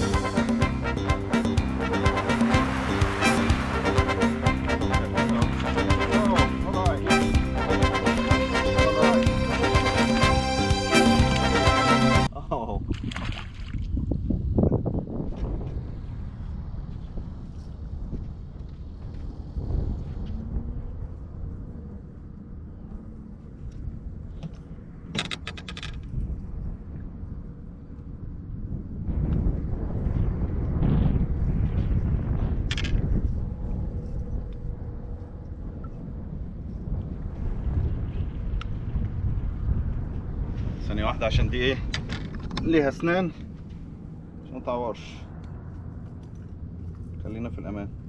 Oh. ثانية واحدة عشان دي ايه ليها اسنان عشان متعورش خلينا في الامان